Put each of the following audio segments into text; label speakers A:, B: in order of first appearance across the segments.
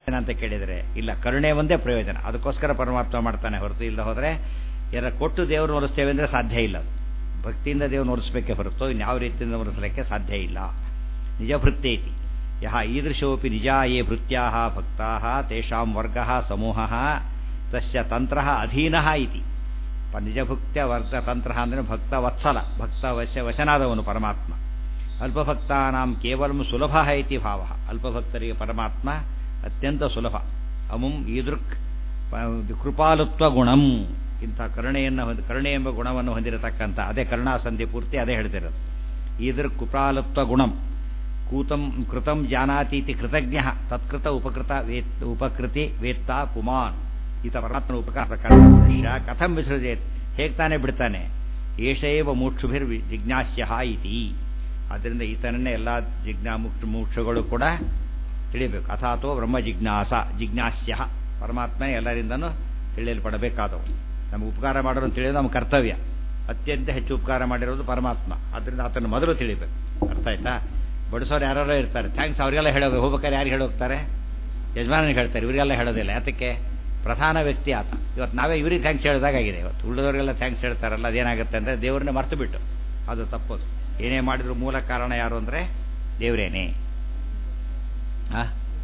A: ಅಂತ ಕೇಳಿದರೆ ಇಲ್ಲ ಕರುಣೆ ಒಂದೇ ಪ್ರಯೋಜನ ಅದಕ್ಕೋಸ್ಕರ ಪರಮಾತ್ಮ ಮಾಡ್ತಾನೆ ಹೊರತು ಇಲ್ಲ ಹೋದರೆ ಯಾರ ಕೊಟ್ಟು ದೇವರು ಒಲಿಸ್ತೇವೆ ಅಂದರೆ ಸಾಧ್ಯ ಇಲ್ಲ ಅದು ಭಕ್ತಿಯಿಂದ ದೇವ್ರನ್ನ ಒಲಿಸ್ಬೇಕೇ ಹೊರತು ಇನ್ಯಾವ ರೀತಿಯಿಂದ ಒಲಿಸಲಿಕ್ಕೆ ಸಾಧ್ಯ ಇಲ್ಲ ನಿಜ ಭೃತ್ಯೇತಿ ಯಹ ಈದೃಶೋಪಿ ನಿಜ ಯೇ ಭೃತ್ಯಾ ಭಕ್ತಾ ತೇಷಾಂ ವರ್ಗ ಸಮೂಹ ತಸ್ಯ ತಂತ್ರ ಅಧೀನ ಇತಿ ನಿಜಭಕ್ತ್ಯ ವರ್ಗ ತಂತ್ರ ಅಂದರೆ ಭಕ್ತ ವತ್ಸಲ ಭಕ್ತ ವಶ ವಶನಾದವನು ಪರಮಾತ್ಮ ಅಲ್ಪಭಕ್ತಾನಾಂ ಕೇವಲ ಸುಲಭ ಇತಿ ಭಾವ ಅಲ್ಪಭಕ್ತರಿಗೆ ಪರಮಾತ್ಮ ಅತ್ಯಂತ ಸುಲಭ ಅಮುಂ ಈದೃಕ್ ಕೃಪಾಲುತ್ವ ಗುಣಂ ಇಂಥ ಕರುಣೆಯನ್ನು ಹೊಂದಿ ಕರುಣೆ ಎಂಬ ಗುಣವನ್ನು ಹೊಂದಿರತಕ್ಕಂಥ ಅದೇ ಕರುಣಾಸಂಧಿ ಪೂರ್ತಿ ಅದೇ ಹೇಳ್ತಿರೋದು ಈದೃಕ್ ಕೃಪಾಲುತ್ವ ಗುಣಂ ಕೂತಂ ಕೃತಂ ಜಾನಾತೀತಿ ಕೃತಜ್ಞ ತತ್ಕೃತ ಉಪಕೃತ ವೇತ್ ಉಪಕೃತಿ ವೇತ್ತ ಪುಮಾನ್ ಈತ ಪರಮಾತ್ಮನ ಉಪಕಾರ ಕಥಂ ವಿಸೃಜೇತ್ ಹೇಗೆ ತಾನೇ ಬಿಡ್ತಾನೆ ಏಷೇವ ಮೂಕ್ಷುಭಿರ್ ಜಿಜ್ಞಾಸ್ಯ ಇತಿ ಆದ್ದರಿಂದ ಈತನನ್ನೇ ಎಲ್ಲ ಜಿಜ್ಞಾ ಮುಕ್ಷ ಮೋಕ್ಷಗಳು ಕೂಡ ತಿಳಿಯಬೇಕು ಅಥಾತೋ ಬ್ರಹ್ಮ ಜಿಜ್ಞಾಸ ಜಿಜ್ಞಾಸ್ಯ ಪರಮಾತ್ಮ ಎಲ್ಲರಿಂದನೂ ತಿಳಿಯಲ್ಪಡಬೇಕಾದವು ನಮಗೆ ಉಪಕಾರ ಮಾಡೋರು ತಿಳಿಯೋದು ನಮ್ಮ ಕರ್ತವ್ಯ ಅತ್ಯಂತ ಹೆಚ್ಚು ಉಪಕಾರ ಮಾಡಿರೋದು ಪರಮಾತ್ಮ ಆದ್ದರಿಂದ ಆತನ ಮೊದಲು ತಿಳಿಬೇಕು ಅರ್ಥ ಆಯ್ತಾ ಬಡಿಸೋರು ಯಾರೋ ಇರ್ತಾರೆ ಥ್ಯಾಂಕ್ಸ್ ಅವರಿಗೆಲ್ಲ ಹೇಳೋ ಹೋಗ್ಬೇಕಾದ್ರೆ ಯಾರು ಹೇಳೋಗ್ತಾರೆ ಯಜಮಾನಿಗೆ ಹೇಳ್ತಾರೆ ಇವರಿಗೆಲ್ಲ ಹೇಳೋದಿಲ್ಲ ಯಾತಕ್ಕೆ ಪ್ರಧಾನ ವ್ಯಕ್ತಿ ಆತ ಇವತ್ತು ನಾವೇ ಇವ್ರಿಗೆ ಥ್ಯಾಂಕ್ಸ್ ಹೇಳಿದಾಗಿದೆ ಇವತ್ತು ಉಳಿದವರಿಗೆಲ್ಲ ಥ್ಯಾಂಕ್ಸ್ ಹೇಳ್ತಾರಲ್ಲ ಅದೇನಾಗುತ್ತೆ ಅಂದರೆ ದೇವ್ರನ್ನೇ ಮರ್ತು ಬಿಟ್ಟು ಅದು ತಪ್ಪೋದು ಏನೇ ಮಾಡಿದ್ರು ಮೂಲ ಕಾರಣ ಯಾರು ಅಂದರೆ ದೇವರೇನೇ ಆ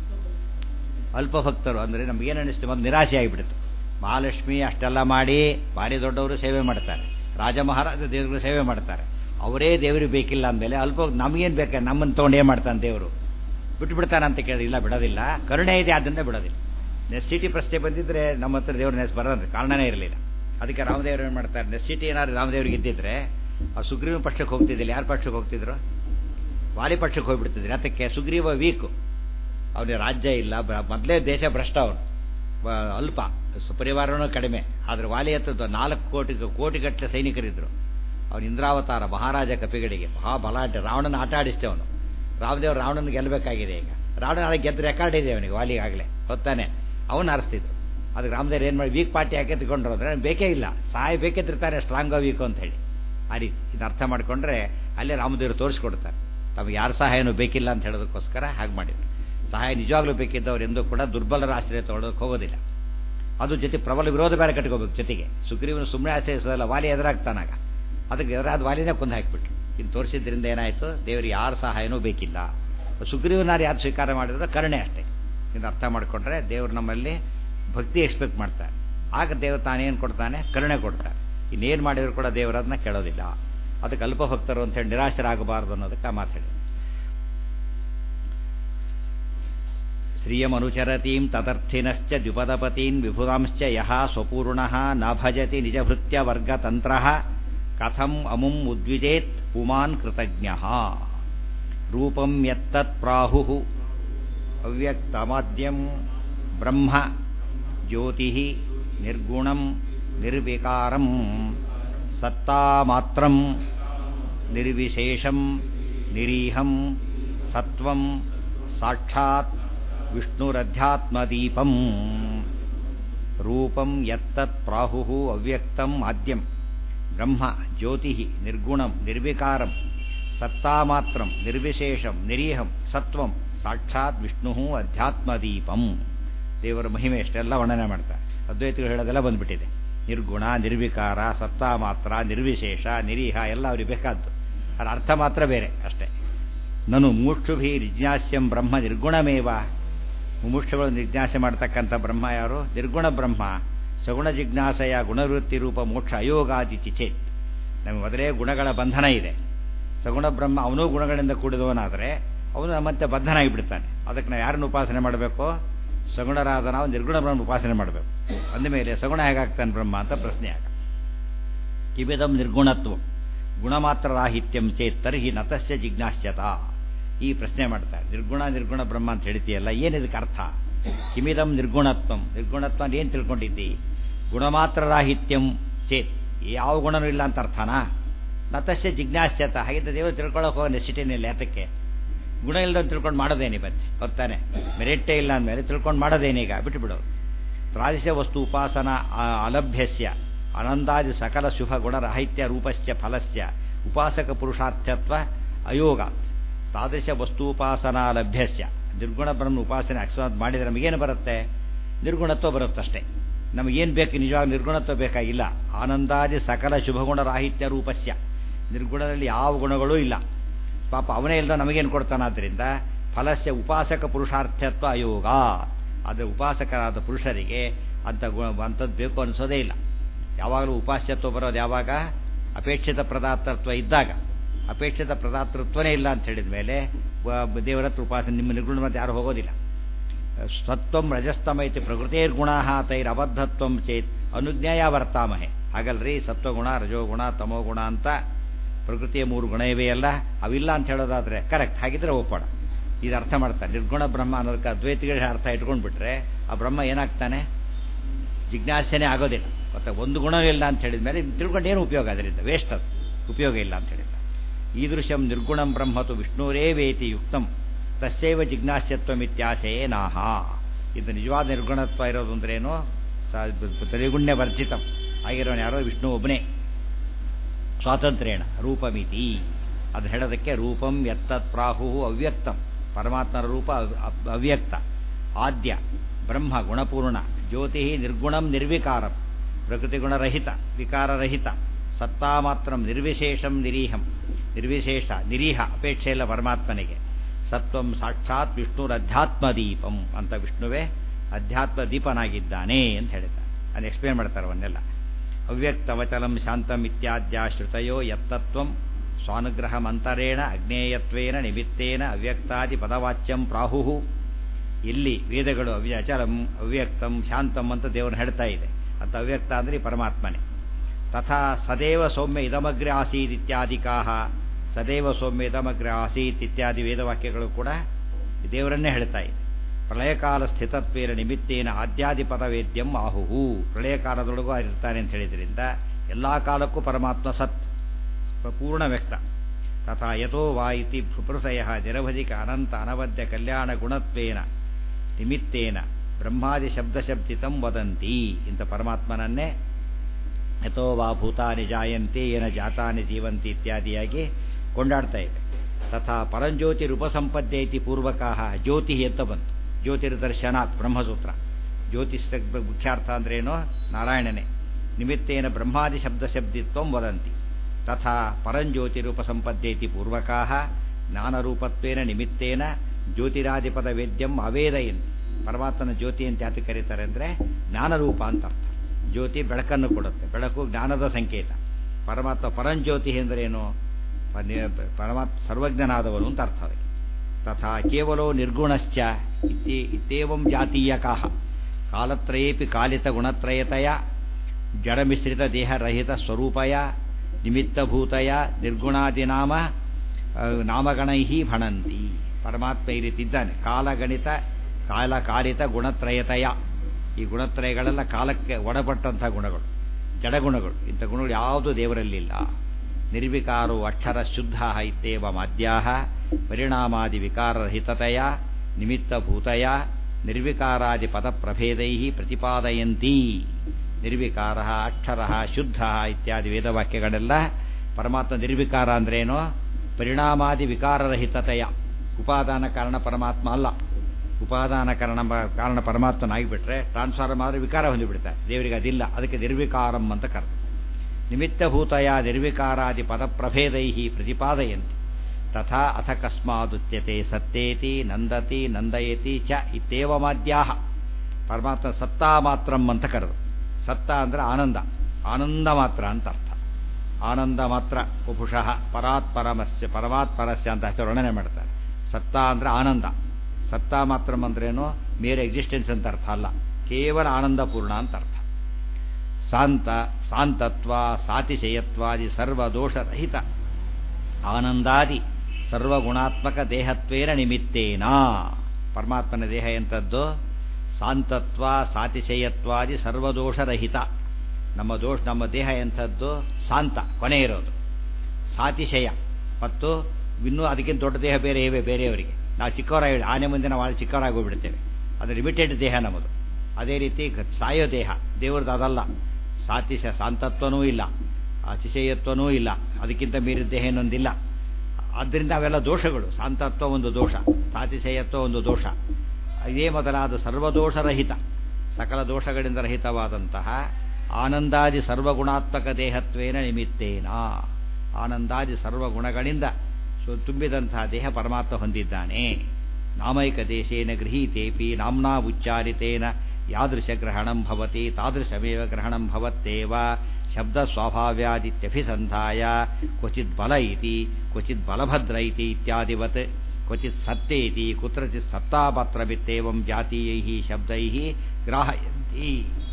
A: ಅಲ್ಪ ಭಕ್ತರು ಅಂದರೆ ನಮಗೇನು ಅನ್ನಿಸ್ತು ಒಂದು ನಿರಾಶೆ ಆಗಿಬಿಡ್ತು ಮಹಾಲಕ್ಷ್ಮಿ ಅಷ್ಟೆಲ್ಲ ಮಾಡಿ ಭಾರಿ ದೊಡ್ಡವರು ಸೇವೆ ಮಾಡ್ತಾರೆ ರಾಜ ಮಹಾರಾಜ ದೇವರು ಸೇವೆ ಮಾಡ್ತಾರೆ ಅವರೇ ದೇವರಿಗೆ ಬೇಕಿಲ್ಲ ಅಂದಮೇಲೆ ಅಲ್ಪ ನಮಗೇನು ಬೇಕಾ ನಮ್ಮನ್ನು ತೊಗೊಂಡು ಏನು ಮಾಡ್ತಾನೆ ದೇವರು ಬಿಟ್ಟು ಬಿಡ್ತಾನೆ ಅಂತ ಕೇಳಿದ್ರೆ ಇಲ್ಲ ಬಿಡೋದಿಲ್ಲ ಕರುಣೆ ಇದೆ ಆದ್ದರಿಂದ ಬಿಡೋದಿಲ್ಲ ನೆಸ್ಸಿಟಿ ಪ್ರಶ್ನೆ ಬಂದಿದ್ರೆ ನಮ್ಮ ಹತ್ರ ದೇವ್ರ ನೆಸ್ ಬರೋದ್ರೆ ಕಾರಣನೇ ಇರಲಿಲ್ಲ ಅದಕ್ಕೆ ರಾಮದೇವರು ಏನು ಮಾಡ್ತಾರೆ ನೆಸ್ಸಿಟಿ ಏನಾದ್ರು ರಾಮದೇವ್ರಿಗೆ ಇದ್ದಿದ್ರೆ ಆ ಸುಗ್ರೀವ ಪಕ್ಷಕ್ಕೆ ಹೋಗ್ತಿದ್ದಿಲ್ಲ ಯಾರ ಪಕ್ಷಕ್ಕೆ ಹೋಗ್ತಿದ್ರು ವಾಲಿ ಪಕ್ಷಕ್ಕೆ ಹೋಗ್ಬಿಡ್ತಿದ್ರು ಅದಕ್ಕೆ ಸುಗ್ರೀವ ವೀಕು ಅವನಿಗೆ ರಾಜ್ಯ ಇಲ್ಲ ಮೊದಲೇ ದೇಶ ಭ್ರಷ್ಟ ಅವನು ಅಲ್ಪ ಪರಿವಾರನೂ ಕಡಿಮೆ ಆದರೆ ವಾಲಿ ಹತ್ರ ನಾಲ್ಕು ಕೋಟಿ ಕೋಟಿಗಟ್ಟಲೆ ಸೈನಿಕರಿದ್ದರು ಅವನು ಇಂದ್ರಾವತಾರ ಮಹಾರಾಜ ಕಪಿಗಳಿಗೆ ಮಹಾ ಬಲಾಟೆ ರಾವಣನ ಆಟ ಆಡಿಸ್ತೇ ಅವನು ರಾಮದೇವ್ ರಾವಣನ ಗೆಲ್ಲಬೇಕಾಗಿದೆ ಈಗ ರಾವಣ ನಾಳೆ ಗೆದ್ದು ರೆಕಾರ್ಡ್ ಇದೆ ಅವನಿಗೆ ವಾಲಿಗಾಗಲೇ ಹೊತ್ತಾನೆ ಅವನು ಆರಿಸ್ತಿದ್ರು ಅದಕ್ಕೆ ರಾಮದೇವ್ರು ಏನು ಮಾಡಿ ವೀಕ್ ಪಾರ್ಟಿ ಯಾಕೆ ತಗೊಂಡ್ರು ಅಂದರೆ ಬೇಕೇ ಇಲ್ಲ ಸಹಾಯ ಬೇಕಿದ್ದಿರ್ತಾರೆ ಸ್ಟ್ರಾಂಗ ವೀಕು ಅಂತ ಹೇಳಿ ಆ ರೀತಿ ಇದು ಅರ್ಥ ಮಾಡಿಕೊಂಡ್ರೆ ಅಲ್ಲೇ ರಾಮದೇವರು ತೋರಿಸ್ಕೊಡ್ತಾರೆ ತಮಗೆ ಯಾರ ಸಹಾಯನೂ ಬೇಕಿಲ್ಲ ಅಂತ ಹೇಳೋದಕ್ಕೋಸ್ಕರ ಹಾಗೆ ಮಾಡಿದ್ರು ಸಹಾಯ ನಿಜವಾಗ್ಲೂ ಬೇಕಿದ್ದವ್ರು ಎಂದೂ ಕೂಡ ದುರ್ಬಲರ ಆಶ್ರಯ ತೊಗೊಳೋದಕ್ಕೆ ಹೋಗೋದಿಲ್ಲ ಅದು ಜೊತೆ ಪ್ರಬಲ ವಿರೋಧ ಬೇರೆ ಕಟ್ಕೋಬೇಕು ಜೊತೆಗೆ ಸುಗ್ರೀವನು ಸುಮ್ಮನೆ ಆಶ್ರಯಿಸೋದಲ್ಲ ವಾಲಿ ಎದುರಾಗ್ತಾನಾಗ ಅದಕ್ಕೆ ಎದುರಾದ ವಾಲಿನೇ ಕೊಂದು ಹಾಕಿಬಿಟ್ರು ಇನ್ನು ತೋರಿಸಿದ್ರಿಂದ ಏನಾಯಿತು ದೇವರಿಗೆ ಯಾರ ಸಹಾಯನೂ ಬೇಕಿಲ್ಲ ಸುಗ್ರೀವನಾರು ಯಾರು ಸ್ವೀಕಾರ ಮಾಡಿದ್ರೆ ಕರುಣೆ ಅಷ್ಟೇ ಇದು ಅರ್ಥ ಮಾಡಿಕೊಂಡ್ರೆ ದೇವರು ನಮ್ಮಲ್ಲಿ ಭಕ್ತಿ ಎಕ್ಸ್ಪೆಕ್ಟ್ ಮಾಡ್ತಾರೆ ಆಗ ದೇವರು ತಾನೇನು ಕೊಡ್ತಾನೆ ಕರುಣೆ ಕೊಡ್ತಾರೆ ಇನ್ನೇನು ಮಾಡಿದ್ರು ಕೂಡ ದೇವರದನ್ನ ಕೇಳೋದಿಲ್ಲ ಅದಕ್ಕೆ ಅಲ್ಪ ಭಕ್ತರು ಅಂತ ಹೇಳಿ ನಿರಾಶರಾಗಬಾರದು ಅನ್ನೋದಕ್ಕೆ ಮಾತಾಡಿ ಶ್ರಿಯಮನುಚರತೀಂ ತದರ್ಥಿನಶ್ಚ ದ್ವಿಪದಪತೀನ್ ವಿಭುಧಾಂಶ್ಚ ಯಹ ಸ್ವಪೂರ್ಣಃ ನ ಭಜತಿ ನಿಜಭೃತ್ಯವರ್ಗತಂತ್ರ ಕಥಂ ಅಮುಂ ಉದ್ವಿಜೇತ್ ಪುಮಾನ್ ಕೃತಜ್ಞ ರೂಪಂ ಯತ್ತತ್ ಪ್ರಾಹು ಅವ್ಯಕ್ತಮಾದ್ಯಂ ಬ್ರಹ್ಮ ಜ್ಯೋತಿ ನಿರ್ಗುಣಂ ನಿರ್ವಿಕಾರಂ ಸತ್ತಾಮಾತ್ರಂ ನಿರ್ವಿಶೇಷಂ ನಿರೀಹಂ ಸತ್ವಂ ಸಾಕ್ಷಾತ್ ವಿಷ್ಣುರಧ್ಯಾತ್ಮದೀಪಂ ರೂಪಂ ಯತ್ತತ್ ಪ್ರಾಹು ಅವ್ಯಕ್ತಂ ಆದ್ಯಂ ಬ್ರಹ್ಮ ಜ್ಯೋತಿ ನಿರ್ಗುಣಂ ನಿರ್ವಿಕಾರಂ ಸತ್ತಾಮಾತ್ರಂ ನಿರ್ವಿಶೇಷಂ ನಿರೀಹಂ ಸತ್ವಂ ಸಾಕ್ಷಾತ್ ವಿಷ್ಣು ಅಧ್ಯಾತ್ಮದೀಪಂ ದೇವರ ಮಹಿಮೆ ಎಷ್ಟೆಲ್ಲ ವರ್ಣನೆ ಮಾಡ್ತಾರೆ ಅದ್ವೈತಗಳು ಹೇಳೋದೆಲ್ಲ ಬಂದ್ಬಿಟ್ಟಿದೆ ನಿರ್ಗುಣ ನಿರ್ವಿಕಾರ ಸತ್ತಾ ಮಾತ್ರ ನಿರ್ವಿಶೇಷ ನಿರೀಹ ಎಲ್ಲ ಅವ್ರಿಗೆ ಬೇಕಾದ್ದು ಅದರ ಅರ್ಥ ಮಾತ್ರ ಬೇರೆ ಅಷ್ಟೇ ನಾನು ಮೂಕ್ಷುಭಿ ಜಿಜ್ಞಾಸ್ಯಂ ಬ್ರಹ್ಮ ನಿರ್ಗುಣಮೇವ ಮುಮುಕ್ಷಗಳು ಜಿಜ್ಞಾಸೆ ಮಾಡ್ತಕ್ಕಂಥ ಬ್ರಹ್ಮ ಯಾರು ನಿರ್ಗುಣ ಬ್ರಹ್ಮ ಸಗುಣ ಜಿಜ್ಞಾಸೆಯ ಗುಣವೃತ್ತಿ ರೂಪ ಮೋಕ್ಷ ಅಯೋಗಾದಿ ಚೇತ್ ನಮಗೆ ಮೊದಲೇ ಗುಣಗಳ ಬಂಧನ ಇದೆ ಸಗುಣ ಬ್ರಹ್ಮ ಅವನೂ ಗುಣಗಳಿಂದ ಕೂಡಿದವನಾದರೆ ಅವನು ಮತ್ತೆ ಬಂಧನ ಆಗಿಬಿಡ್ತಾನೆ ಅದಕ್ಕೆ ನಾವು ಯಾರನ್ನು ಉಪಾಸನೆ ಮಾಡಬೇಕು ಸಗುಣರಾದ ನಾವು ನಿರ್ಗುಣ ಬ್ರಹ್ಮ ಉಪಾಸನೆ ಮಾಡಬೇಕು ಅಂದಮೇಲೆ ಸಗುಣ ಹೇಗಾಗ್ತಾನೆ ಬ್ರಹ್ಮ ಅಂತ ಪ್ರಶ್ನೆ ಆಗ ಕಿಬಿದಂ ನಿರ್ಗುಣತ್ವ ಗುಣಮಾತ್ರ ರಾಹಿತ್ಯಂ ಚೇತ್ ತರ್ಹಿ ನತಸ್ಯ ಜಿಜ್ಞಾಸ್ಯತ ಈ ಪ್ರಶ್ನೆ ಮಾಡ್ತಾರೆ ನಿರ್ಗುಣ ನಿರ್ಗುಣ ಬ್ರಹ್ಮ ಅಂತ ಹೇಳ್ತೀಯಲ್ಲ ಏನಿದಕ್ಕೆ ಅರ್ಥ ಕಿಮಿದಂ ನಿರ್ಗುಣತ್ವಂ ನಿರ್ಗುಣತ್ವ ಅಂತ ಏನು ತಿಳ್ಕೊಂಡಿದ್ದಿ ಗುಣಮಾತ್ರ ರಾಹಿತ್ಯಂ ಚೇತ್ ಯಾವ ಗುಣನೂ ಇಲ್ಲ ಅಂತ ಅರ್ಥನಾ ನತಸ್ಯ ಜಿಜ್ಞಾಸ್ಯತ ಹಾಗಿದ್ದ ದೇವರು ತಿಳ್ಕೊಳ್ಳೋಕೆ ಹೋಗೋ ನೆಸಿಟಿನಿಲ್ಲ ಯಾತಕ್ಕೆ ಗುಣ ಇಲ್ಲದ ತಿಳ್ಕೊಂಡು ಮಾಡೋದೇನಿ ಮತ್ತೆ ಗೊತ್ತಾನೆ ಮೆರಿಟೇ ಇಲ್ಲ ಅಂದಮೇಲೆ ತಿಳ್ಕೊಂಡು ಮಾಡೋದೇನೀಗ ಬಿಟ್ಟು ಬಿಡೋದು ರಾಜಸ್ಯ ವಸ್ತು ಉಪಾಸನ ಅಲಭ್ಯಸ್ಯ ಅನಂದಾದಿ ಸಕಲ ಶುಭ ಗುಣರಾಹಿತ್ಯ ರೂಪಸ್ಯ ಫಲಸ್ಯ ಉಪಾಸಕ ಪುರುಷಾರ್ಥತ್ವ ಅಯೋಗಾತ್ ತಾದೃಶ ವಸ್ತೂಪಾಸನಾ ಲಭ್ಯಸ್ಯ ನಿರ್ಗುಣ ಬ್ರಹ್ಮ ಉಪಾಸನೆ ಅಕಸ್ಮಾತ್ ಮಾಡಿದರೆ ನಮಗೇನು ಬರುತ್ತೆ ನಿರ್ಗುಣತ್ವ ಬರುತ್ತಷ್ಟೇ ನಮಗೇನು ಬೇಕು ನಿಜವಾಗ ನಿರ್ಗುಣತ್ವ ಬೇಕಾಗಿಲ್ಲ ಆನಂದಾದಿ ಸಕಲ ಶುಭಗುಣ ರಾಹಿತ್ಯ ರೂಪಸ್ಯ ನಿರ್ಗುಣದಲ್ಲಿ ಯಾವ ಗುಣಗಳೂ ಇಲ್ಲ ಪಾಪ ಅವನೇ ಇಲ್ಲದ ನಮಗೇನು ಕೊಡ್ತಾನಾದ್ರಿಂದ ಫಲಸ್ಯ ಉಪಾಸಕ ಪುರುಷಾರ್ಥತ್ವ ಅಯೋಗ ಆದರೆ ಉಪಾಸಕರಾದ ಪುರುಷರಿಗೆ ಅಂಥ ಗುಣ ಅಂಥದ್ದು ಬೇಕು ಅನಿಸೋದೇ ಇಲ್ಲ ಯಾವಾಗಲೂ ಉಪಾಸ್ಯತ್ವ ಬರೋದು ಯಾವಾಗ ಅಪೇಕ್ಷಿತ ಪ್ರದಾತೃತ್ವ ಇದ್ದಾಗ ಅಪೇಕ್ಷಿತ ಪ್ರದಾತೃತ್ವನೇ ಇಲ್ಲ ಅಂತ ಹೇಳಿದ ಮೇಲೆ ದೇವರ ಹತ್ರ ಉಪಾಸನೆ ನಿಮ್ಮ ನಿರ್ಗುಣ ಮತ್ತೆ ಯಾರು ಹೋಗೋದಿಲ್ಲ ಸ್ವತ್ವಂ ರಜಸ್ತಮೈತಿ ಪ್ರಕೃತಿರ್ಗುಣ ತೈರಬದ್ಧತ್ವಂ ಚೇತ್ ಅನುಜ್ಞೆಯ ವರ್ತಾಮಹೆ ಹಾಗಲ್ರಿ ಸತ್ವಗುಣ ರಜೋಗುಣ ತಮೋಗುಣ ಅಂತ ಪ್ರಕೃತಿಯ ಮೂರು ಗುಣ ಇವೆ ಅಲ್ಲ ಅವಿಲ್ಲ ಅಂತ ಹೇಳೋದಾದ್ರೆ ಕರೆಕ್ಟ್ ಹಾಗಿದ್ರೆ ಒಪ್ಪೋಣ ಇದು ಅರ್ಥ ಮಾಡ್ತಾರೆ ನಿರ್ಗುಣ ಬ್ರಹ್ಮ ಅನ್ನೋದಕ್ಕೆ ಅದ್ವೈತಿಗಳ ಅರ್ಥ ಇಟ್ಕೊಂಡ್ಬಿಟ್ರೆ ಆ ಬ್ರಹ್ಮ ಏನಾಗ್ತಾನೆ ಜಿಜ್ಞಾಸೆನೇ ಆಗೋದಿಲ್ಲ ಮತ್ತೆ ಒಂದು ಗುಣ ಇಲ್ಲ ಅಂತ ಹೇಳಿದ ಮೇಲೆ ತಿಳ್ಕೊಂಡು ಏನು ಉಪಯೋಗ ಅದರಿಂದ ವೇಸ್ಟ್ ಅದು ಉಪಯೋಗ ಇಲ್ಲ ಅಂತ ಹೇಳಿದ ಈದೃಶಂ ನಿರ್ಗುಣಂ ಬ್ರಹ್ಮತು ವಿಷ್ಣುರೇ ವೇತಿ ಯುಕ್ತಂ ತಸ್ಸೈವ ಜಿಜ್ಞಾಸ್ಯತ್ವಮಿತ್ಯಾಶಯೇ ನಾಹ ಇದು ನಿಜವಾದ ನಿರ್ಗುಣತ್ವ ಇರೋದು ಅಂದ್ರೇನು ತ್ರಿಗುಣ್ಯ ವರ್ಜಿತಂ ಆಗಿರೋನು ಯಾರೋ ವಿಷ್ಣು ಒಬ್ಬನೇ ಸ್ವಾತಂತ್ರ್ಯೇಣ ರೂಪಮಿತಿ ಅದು ಹೇಳೋದಕ್ಕೆ ರೂಪಂ ಎತ್ತತ್ ಪ್ರಾಹು ಅವ್ಯಕ್ತಂ ಪರಮಾತ್ಮನ ರೂಪ ಅವ್ಯಕ್ತ ಆದ್ಯ ಬ್ರಹ್ಮ ಗುಣಪೂರ್ಣ ಜ್ಯೋತಿ ನಿರ್ಗುಣಂ ನಿರ್ವಿಕಾರಂ ಪ್ರಕೃತಿ ಗುಣರಹಿತ ವಿಕಾರರಹಿತ ಸತ್ತಾ ಮಾತ್ರ ನಿರ್ವಿಶೇಷಂ ನಿರೀಹಂ ನಿರ್ವಿಶೇಷ ನಿರೀಹ ಅಪೇಕ್ಷೆ ಇಲ್ಲ ಪರಮಾತ್ಮನಿಗೆ ಸತ್ವಂ ಸಾಕ್ಷಾತ್ ವಿಷ್ಣುರ ಅಧ್ಯಾತ್ಮ ದೀಪಂ ಅಂತ ವಿಷ್ಣುವೇ ಅಧ್ಯಾತ್ಮ ದೀಪನಾಗಿದ್ದಾನೆ ಅಂತ ಹೇಳಿದ್ದಾರೆ ಅದು ಎಕ್ಸ್ಪ್ಲೇನ್ ಮಾಡ್ತಾರೆ ಅವನ್ನೆಲ್ಲ ಅವ್ಯಕ್ತವಚಲಂ ಶಾಂತಂ ಇತ್ಯಾದ್ಯ ಶ್ರುತಯೋ ಯತ್ತತ್ವಂ ಸ್ವಾನುಗ್ರಹ ಮಂತರೇಣ ಅಜ್ಞೇಯತ್ವೇನ ನಿಮಿತ್ತೇನ ಅವ್ಯಕ್ತಾದಿ ಪದವಾಚ್ಯಂ ಪ್ರಾಹು ಇಲ್ಲಿ ವೇದಗಳು ಅವ್ಯ ಅಚಲಂ ಅವ್ಯಕ್ತಂ ಶಾಂತಂ ಅಂತ ದೇವರು ಹೇಳ್ತಾ ಇದೆ ಅಂತ ಅವ್ಯಕ್ತ ಅಂದರೆ ಪರಮಾತ್ಮನೇ ತಥಾ ಸದೇವ ಸೌಮ್ಯ ಇದಮಗ್ರ ಆಸೀತ್ ಇತ್ಯಾದಿಕಾ ಸದೇವ ಸೌಮ್ಯ ಇದಮಗ್ರ ಆಸೀತ್ ಇತ್ಯಾದಿ ವೇದವಾಕ್ಯಗಳು ಕೂಡ ದೇವರನ್ನೇ ಹೇಳ್ತಾ ಇದೆ ಪ್ರಳಯಕಾಲ ಸ್ಥಿತತ್ವೇನ ನಿಮಿತ್ತೇನ ಆದ್ಯಾದಿ ಪದವೇದ್ಯಂ ಆಹುಹು ಪ್ರಳಯ ಕಾಲದೊಳಗೂ ಇರ್ತಾನೆ ಅಂತ ಹೇಳಿದ್ರಿಂದ ಎಲ್ಲ ಕಾಲಕ್ಕೂ ಪರಮಾತ್ಮ ಸತ್ ಪೂರ್ಣ ವ್ಯಕ್ತ ತಥಾ ಯಥೋ ವಾ ಇತಿ ಸುಪ್ರಸಯ ನಿರವಧಿಕ ಅನಂತ ಅನವದ್ಯ ಕಲ್ಯಾಣ ಗುಣತ್ವೇನ ನಿಮಿತ್ತೇನ ಬ್ರಹ್ಮಾದಿ ಶಬ್ದಶಬ್ದಿತಂ ವದಂತಿ ಇಂಥ ಪರಮಾತ್ಮನನ್ನೇ ಯಥೋ ವಾ ಭೂತಾನಿ ಜಾಯಂತಿ ಏನ ಜಾತಾನಿ ಜೀವಂತಿ ಇತ್ಯಾದಿಯಾಗಿ ಕೊಂಡಾಡ್ತಾ ಇವೆ ತಥಾ ಪರಂಜ್ಯೋತಿ ರೂಪಸಂಪದ್ಯ ಇತಿ ಪೂರ್ವಕಃ ಜ್ಯೋತಿ ಅಂತ ಬಂತು ಜ್ಯೋತಿರ್ದರ್ಶನಾತ್ ಬ್ರಹ್ಮಸೂತ್ರ ಜ್ಯೋತಿಷ್ ಮುಖ್ಯಾರ್ಥ ಅಂದ್ರೇನು ನಾರಾಯಣನೇ ನಿಮಿತ್ತೇನ ಬ್ರಹ್ಮಾದಿ ಶಬ್ದಶಬ್ದಿತ್ವಂ ವದಂತಿ ತಥಾ ಪರಂಜ್ಯೋತಿ ರೂಪಸಂಪದ್ಯೇತಿ ಪೂರ್ವಕಃ ಜ್ಞಾನರೂಪತ್ವೇನ ನಿಮಿತ್ತೇನ ಜ್ಯೋತಿರಾದಿಪದ ವೇದ್ಯಂ ಅವೇದಯನ್ ಪರಮಾತ್ಮನ ಜ್ಯೋತಿ ಅಂತ ಯಾತಿ ಕರೀತಾರೆ ಅಂದರೆ ಜ್ಞಾನರೂಪ ಅಂತ ಅರ್ಥ ಜ್ಯೋತಿ ಬೆಳಕನ್ನು ಕೊಡುತ್ತೆ ಬೆಳಕು ಜ್ಞಾನದ ಸಂಕೇತ ಪರಮಾತ್ಮ ಪರಂಜ್ಯೋತಿ ಎಂದರೇನು ಪರಮಾತ್ಮ ಸರ್ವಜ್ಞನಾದವನು ಅಂತ ಅರ್ಥವೇ ತಥಾ ಕೇವಲೋ ನಿರ್ಗುಣಶ್ಚ ಇತಿ ಇತ್ಯೇವಂ ಜಾತೀಯಕಃ ಕಾಲತ್ರಯೇಪಿ ಕಾಲಿತ ಗುಣತ್ರಯತೆಯ ಜಡಮಿಶ್ರಿತ ದೇಹರಹಿತ ಸ್ವರೂಪಯ ನಿಮಿತ್ತಭೂತಯ ನಿರ್ಗುಣಾದಿನಾಮ ನಾಮಗಣೈ ಭಣಂತಿ ಪರಮಾತ್ಮ ಈ ರೀತಿ ಇದ್ದಾನೆ ಕಾಲಗಣಿತ ಕಾಲಕಾಲಿತ ಗುಣತ್ರಯತೆಯ ಈ ಗುಣತ್ರಯಗಳೆಲ್ಲ ಕಾಲಕ್ಕೆ ಒಡಪಟ್ಟಂಥ ಗುಣಗಳು ಜಡಗುಣಗಳು ಇಂಥ ಗುಣಗಳು ಯಾವುದೂ ದೇವರಲ್ಲಿಲ್ಲ ನಿರ್ವಿಕಾರೋ ಅಕ್ಷರ ಶುದ್ಧ ಇತ್ಯೇವ ಮಾದ್ಯಾ ಪರಿಣಾಮಾದಿ ವಿಕಾರರಹಿತತೆಯ ನಿಮಿತ್ತಭೂತಯ ನಿರ್ವಿಕಾರಾದಿ ಪದಪ್ರಭೇದೈ ಪ್ರತಿಪಾದಯಂತಿ ನಿರ್ವಿಕಾರ ಅಕ್ಷರ ಶುದ್ಧ ಇತ್ಯಾದಿ ವೇದವಾಕ್ಯಗಳೆಲ್ಲ ಪರಮಾತ್ಮ ನಿರ್ವಿಕಾರ ಅಂದ್ರೇನು ಪರಿಣಾಮಾದಿ ವಿಕಾರರಹಿತತೆಯ ಉಪಾದಾನ ಕಾರಣ ಪರಮಾತ್ಮ ಅಲ್ಲ ಉಪಾದಾನ ಕಾರಣ ಕಾರಣ ಪರಮಾತ್ಮನಾಗಿಬಿಟ್ರೆ ಟ್ರಾನ್ಸ್ಫಾರ್ಮ್ ಆದರೆ ವಿಕಾರ ಹೊಂದಿಬಿಡ್ತಾರೆ ದೇವರಿಗೆ ಅದಿಲ್ಲ ಅದಕ್ಕೆ ನಿರ್ವಿಕಾರಂ ಅಂತ ಕರೆದು ನಿಮಿತ್ತಭೂತಯ ನಿರ್ವಿಕಾರಾದಿ ಪದಪ್ರಭೇದೈ ಪ್ರತಿಪಾದಯಂತಿ ತಥಾ ಅಥ ಕಸ್ಮಾದುಚ್ಯತೆ ಸತ್ತೇತಿ ನಂದತಿ ನಂದಯತಿ ಚ ಇತ್ಯೇವ ಮಾದ್ಯಾ ಪರಮಾತ್ಮ ಸತ್ತಾ ಮಾತ್ರಂ ಅಂತ ಕರೆದು ಸತ್ತ ಅಂದರೆ ಆನಂದ ಆನಂದ ಮಾತ್ರ ಅಂತ ಅರ್ಥ ಆನಂದ ಮಾತ್ರ ಪುಪುಷಃ ಪರಾತ್ ಪರಮಸ್ಯ ಪರಮಾತ್ ಪರಸ್ಯ ಅಂತ ಅಷ್ಟೇ ವರ್ಣನೆ ಮಾಡ್ತಾರೆ ಸತ್ತ ಅಂದರೆ ಆನಂದ ಸತ್ತ ಮಾತ್ರ ಅಂದ್ರೇನು ಮೇರೆ ಎಕ್ಸಿಸ್ಟೆನ್ಸ್ ಅಂತ ಅರ್ಥ ಅಲ್ಲ ಕೇವಲ ಆನಂದಪೂರ್ಣ ಅಂತ ಅರ್ಥ ಶಾಂತ ಶಾಂತತ್ವ ಸಾತಿಶಯತ್ವಾದಿ ಸರ್ವದೋಷರಹಿತ ಆನಂದಾದಿ ಸರ್ವಗುಣಾತ್ಮಕ ದೇಹತ್ವೇನ ನಿಮಿತ್ತೇನ ಪರಮಾತ್ಮನ ದೇಹ ಎಂಥದ್ದು ಶಾಂತತ್ವ ಸಾತಿಶಯತ್ವಾದಿ ಸರ್ವದೋಷರಹಿತ ನಮ್ಮ ದೋಷ ನಮ್ಮ ದೇಹ ಎಂಥದ್ದು ಶಾಂತ ಕೊನೆ ಇರೋದು ಸಾತಿಶಯ ಮತ್ತು ಇನ್ನೂ ಅದಕ್ಕಿಂತ ದೊಡ್ಡ ದೇಹ ಬೇರೆ ಇವೆ ಬೇರೆಯವರಿಗೆ ನಾವು ಚಿಕ್ಕವರಾಗಿ ಆನೆ ಮುಂದೆ ನಾವು ಭಾಳ ಚಿಕ್ಕವರಾಗಿ ಹೋಗ್ಬಿಡ್ತೇವೆ ಅದು ಲಿಮಿಟೆಡ್ ದೇಹ ನಮ್ಮದು ಅದೇ ರೀತಿ ಸಾಯೋ ದೇಹ ದೇವ್ರದ್ದು ಅದಲ್ಲ ಸಾತಿಶ ಶಾಂತತ್ವನೂ ಇಲ್ಲ ಅತಿಶಯತ್ವನೂ ಇಲ್ಲ ಅದಕ್ಕಿಂತ ಮೀರಿದ ದೇಹ ಇನ್ನೊಂದಿಲ್ಲ ಆದ್ದರಿಂದ ಅವೆಲ್ಲ ದೋಷಗಳು ಶಾಂತತ್ವ ಒಂದು ದೋಷ ಸಾತಿಶಯತ್ವ ಒಂದು ದೋಷ ಇದೇ ಮೊದಲಾದ ಸರ್ವದೋಷರಹಿತ ಸಕಲ ದೋಷಗಳಿಂದ ರಹಿತವಾದಂತಹ ಆನಂದಾದಿ ಸರ್ವಗುಣಾತ್ಮಕ ದೇಹತ್ವೇನ ನಿಮಿತ್ತೇನ ಆನಂದಾದಿ ಸರ್ವಗುಣಗಳಿಂದ ಸು- ತುಂಬಿದಂತಹ ದೇಹ ಪರಮಾತ್ಮ ಹೊಂದಿದ್ದಾನೆ ನಾಮೈಕ ದೇಶೇನ ಗೃಹೀತೇಪಿ ನಾಮ್ನಾ ಉಚ್ಚಾರಿತೇನ ಯಾದೃಶ ಗ್ರಹಣಂ ಭವತಿ ತಾದೃಶಮೇವ ಗ್ರಹಣಂ ಭವತ್ತೇವ ಶಬ್ದ ಸ್ವಾಭಾವ್ಯಾದಿತ್ಯಭಿಸಂಧಾಯ ಕ್ವಚಿತ್ ಬಲ ಇತಿ ಕ್ವಚಿತ್ ಬಲಭದ್ರ ಇತಿ ಇತ್ಯಾದಿವತ್ ಕ್ವಚಿತ್ ಸತ್ಯ ಇತಿ ಕುತ್ರಚಿತ್ ಸತ್ತಾಪಾತ್ರವಿತ್ತೇವಂ ಜಾತೀಯೈಃ ಶಬ್ದೈಃ ಗ್ರಾಹಯಂತಿ